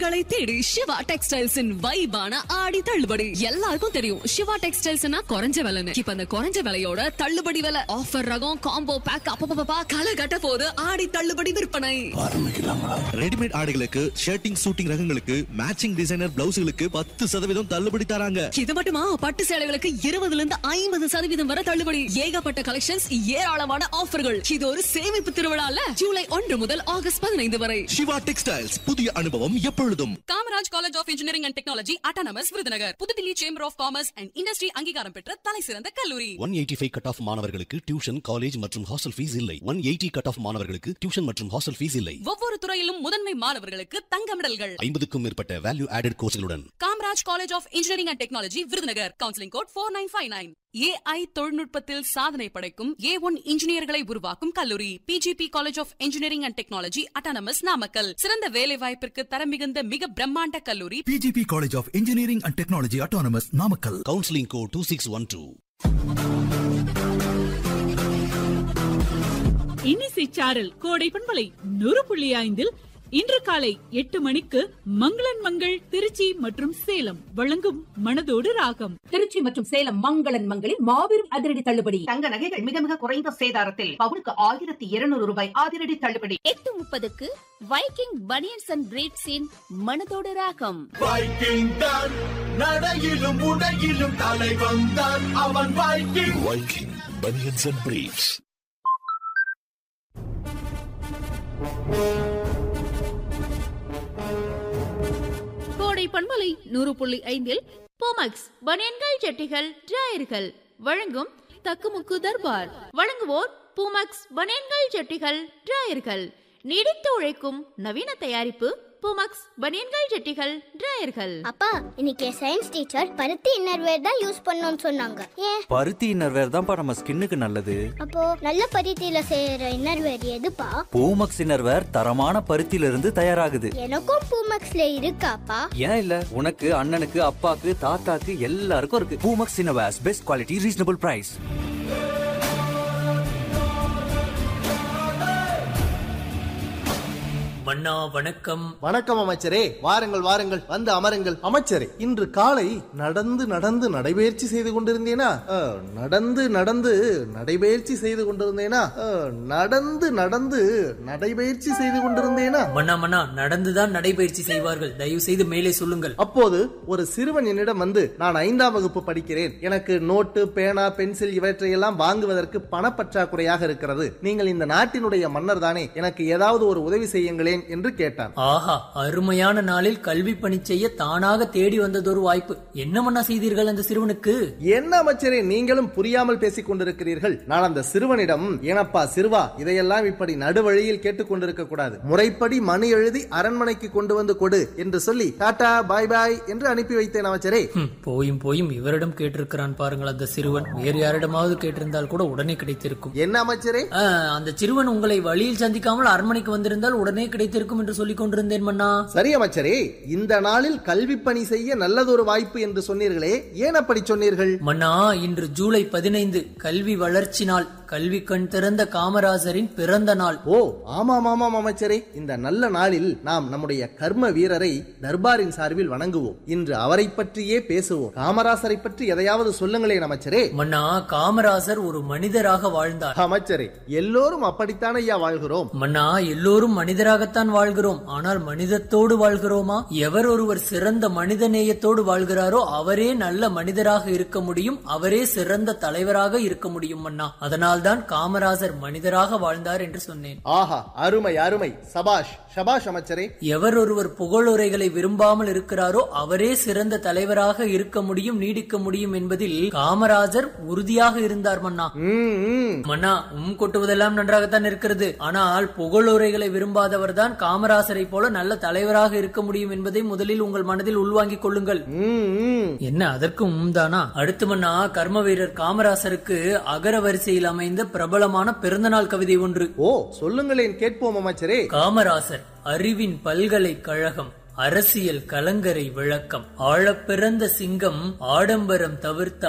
உங்களை தேடி சிவா டெக்ஸ்டைல்ஸின் வைபான ஆடி தள்ளுபடி எல்லாருக்கும் தெரியும் சிவா டெக்ஸ்டைல்ஸ்னா குறைஞ்ச விலைன்னு இப்ப அந்த குறைஞ்ச விலையோட தள்ளுபடி விலை ஆஃபர் ரகம் காம்போ பேக் அப்பப்பா களை கட்ட போது ஆடி தள்ளுபடி விற்பனை ரெடிமேட் ஆடைகளுக்கு ஷர்ட்டிங் சூட்டிங் ரகங்களுக்கு மேட்சிங் டிசைனர் பிளவுஸ்களுக்கு பத்து சதவீதம் தள்ளுபடி தராங்க இது மட்டுமா பட்டு சேலைகளுக்கு இருபதுல இருந்து ஐம்பது சதவீதம் வரை தள்ளுபடி ஏகப்பட்ட கலெக்ஷன்ஸ் ஏராளமான ஆஃபர்கள் இது ஒரு சேமிப்பு திருவிழால ஜூலை ஒன்று முதல் ஆகஸ்ட் பதினைந்து வரை சிவா டெக்ஸ்டைல்ஸ் புதிய அனுபவம் எப்பொழுதும் Kamaraj college of engineering and technology autonomous Virudhunagar Puthuthilli chamber of commerce and industry அங்கீகாரம் பெற்ற தலை சிறந்த கல்லூரி one eighty five cut off மாணவர்களுக்கு டியூஷன் காலேஜ் மற்றும் ஹாஸ்டல் ஃபீஸ் இல்லை ஒன் எயிட்டி கட் ஆஃப் மாணவர்களுக்கு டியூஷன் மற்றும் ஹாஸ்டல் ஃபீஸ் இல்லை ஒவ்வொரு துறையிலும் முதன்மை மாணவர்களுக்கு தங்க மெடல்கள் ஐம்பதுக்கும் மேற்பட்ட வேல்யூ ஆடட் கோர்ஸ்களுடன் Kamaraj college of engineering and technology Virudhunagar counselling code four nine five nine AI தொழில்நுட்பத்தில் சாதனை படைக்கும் ஏ ஒன் இன்ஜினியர்களை உருவாக்கும் கல்லூரி PGP college of engineering and technology autonomous Namakkal சிறந்த வேலை வாய்ப்பிற்கு தரம் மிகுந்த மிக பிரம்மாண்ட கல்லூரி PGP College of Engineering and Technology Autonomous Namakkal. Counselling code two six one two இன்னிசை சாரல் கோடை பண்பலை நூறு புள்ளி ஐந்தில் இன்று காலை எட்டு மணிக்கு மங்களன் மங்கள் திருச்சி மற்றும் சேலம் வழங்கும் மனதோடு ராகம் திருச்சி மற்றும் சேலம் மங்களன் மங்களில் மாபெரும் அதிரடி தள்ளுபடி தங்க நகைகள் மிக மிக குறைந்த சேதாரத்தில் பவுனுக்கு ஆயிரத்தி இருநூறு ரூபாய் அதிரடி தள்ளுபடி எட்டு முப்பதுக்கு வைக்கிங் பனியன்ஸ் அண்ட் பிரீட்ஸின் மனதோடு ராகம் வைக்கிங் தான் நடையிலும் உடையிலும் தலை வந்தான் அவன் Viking Viking banians and briefs கோடை பண்பலை நூறு புள்ளி ஐந்தில் போமக்ஸ் பனியன்கள் ஜட்டிகள் டிராயர்கள் வழங்கும் தக்குமுக்கு தர்பார் வழங்குவோர் பூமக்ஸ் பனியன்கள் ஜட்டிகள் டிராயர்கள் நீடித்து உழைக்கும் நவீன தயாரிப்பு பூமக்ஸ் பனியன்கள் ஜட்டிகள் டிராயர்கள் அப்பா இன்னைக்கு சயின்ஸ் டீச்சர் பருத்தி இன்னர்வேர் தான் யூஸ் பண்ணணும்னு சொன்னாங்க ஏன் பருத்தி இன்னர்வேர் தான்ப்பா நம்ம ஸ்கின்னுக்கு நல்லது அப்போ நல்ல பருத்தியில செய்யற இன்னர்வேர் எதுப்பா பூமக்ஸ் இன்னர்வேர் தரமான பருத்தியில இருந்து தயாராகுது எனக்கும் பூமக்ஸ்ல இருக்காப்பா ஏன் இல்ல உனக்கு அண்ணனுக்கு அப்பாக்கு தாத்தாக்கு எல்லாருக்கும் இருக்கு Poomex innerwears best quality reasonable price மன்னா வணக்கம் வணக்கம் அமைச்சரே வாருங்கள் வாருங்கள் வந்து அமருங்கள் அமைச்சரே இன்று காலை நடந்து நடந்து நடைபயிற்சி செய்து கொண்டிருந்தேனா அ, நடந்து நடந்து நடைபயிற்சி செய்து கொண்டிருந்தேனா அ, நடந்து நடந்து நடைபயிற்சி செய்து கொண்டிருந்தேனா மன்னா மன்னா நடந்துதான் நடைபயிற்சி செய்வார்கள் தயவு செய்து மேலே சொல்லுங்கள் அப்போது ஒரு சிறுவன் என்னிடம் வந்து நான் ஐந்தாம் வகுப்பு படிக்கிறேன் எனக்கு நோட்டு பேனா பென்சில் இவற்றையெல்லாம் வாங்குவதற்கு பணப்பற்றாக்குறையாக இருக்கிறது நீங்கள் இந்த நாட்டினுடைய மன்னர் தானே எனக்கு ஏதாவது ஒரு உதவி செய்யுங்களேன் என்று கேட்டான் ஆஹா அருமையான நாளில் கல்வி பணி செய்ய தானாக தேடி வந்ததொரு வாய்ப்பு என்ன மன்னா செய்தீர்கள் அந்த சிறுவனுக்கு என்ன அமைச்சரே நீங்களும் புரியாமல் பேசிக் கொண்டிருக்கிறீர்கள் நான் அந்த சிறுவனிடம் ஏனப்பா சிறுவா இதையெல்லாம் இப்படி நடுவழியில் கேட்டுக் கொண்டிருக்க கூடாது முறைப்படி மணி எழுதி அரண்மனைக்கு கொண்டு வந்து கொடு என்று சொல்லி டாடா பாய் பாய் என்று அனுப்பி வைத்தேன் அமைச்சரே ஹம், போயும் போயும் இவரிடம் கேட்டிருக்கிறான் பாருங்கள் அந்த சிறுவன் வேறு யாரிடமாவது கேட்டிருந்தால் கூட உடனே கிடைத்திருக்கும் என்ன அமைச்சரே ஆ, அந்த சிறுவன் உங்களை வழியில் சந்திக்காமல் அரண்மனைக்கு வந்திருந்தால் உடனே கிடைத்திருக்கும் என்று சொல்லிக் கொண்டிருந்தேன் மன்னா சரி அமைச்சரே இந்த நாளில் கல்வி பணி செய்ய நல்லதொரு வாய்ப்பு என்று சொன்னீர்களே ஏன் அப்படி சொன்னீர்கள் மன்னா இன்று ஜூலை பதினைந்து கல்வி வளர்ச்சி நாள் கல்வி கண் திறந்த காமராசரின் பிறந்த நாள் ஓ ஆமாம் ஆமாம் அமைச்சரே இந்த நல்ல நாளில் நாம் நம்முடைய கர்ம வீரரை தர்பாரின் சார்பில் வணங்குவோம் இன்று அவரை பற்றியே பேசுவோம் காமராசரை பற்றி எதையாவது சொல்லுங்களேன் அமைச்சரே மன்னா காமராசர் ஒரு மனிதராக வாழ்ந்தார் அமைச்சரே எல்லோரும் அப்படித்தான் ஐயா வாழ்கிறோம் மன்னா எல்லோரும் மனிதராகத்தான் வாழ்கிறோம் ஆனால் மனிதத்தோடு வாழ்கிறோமா எவர் ஒருவர் சிறந்த மனித நேயத்தோடு வாழ்கிறாரோ அவரே நல்ல மனிதராக இருக்க முடியும் அவரே சிறந்த தலைவராக இருக்க முடியும் மன்னா அதனால்தான் காமராசர் மனிதராக வாழ்ந்தார் என்று சொன்னேன் ஆஹா அருமை அருமை சபாஷ் சபாஷ் அமைச்சரே எவர் ஒருவர் புகழுரைகளை விரும்பாமல் இருக்கிறாரோ அவரே சிறந்த தலைவராக இருக்க முடியும் நீடிக்க முடியும் என்பதில் காமராஜர் உறுதியாக இருந்தார் மன்னா மன்னா உம் கொட்டுவதெல்லாம் நன்றாகத்தான் இருக்கிறது ஆனால் புகழுரைகளை விரும்பாதவர் தான் காமராசரை போல நல்ல தலைவராக இருக்க முடியும் என்பதை முதலில் உங்கள் மனதில் உள்வாங்கிக் கொள்ளுங்கள் என்ன அதற்கு உம்தானா அடுத்து மன்னா கர்ம வீரர் காமராசருக்கு அகர வரிசையில் அமைந்த பிரபலமான பிறந்தநாள் கவிதை ஒன்று ஓ சொல்லுங்களேன் கேட்போம் அமைச்சரே காமராசர் அறிவின் பல்கலைக்கழகம் அரசியல் கலங்கரை விளக்கம் ஆழப்பிறந்த சிங்கம் ஆடம்பரம் தவிர்த்த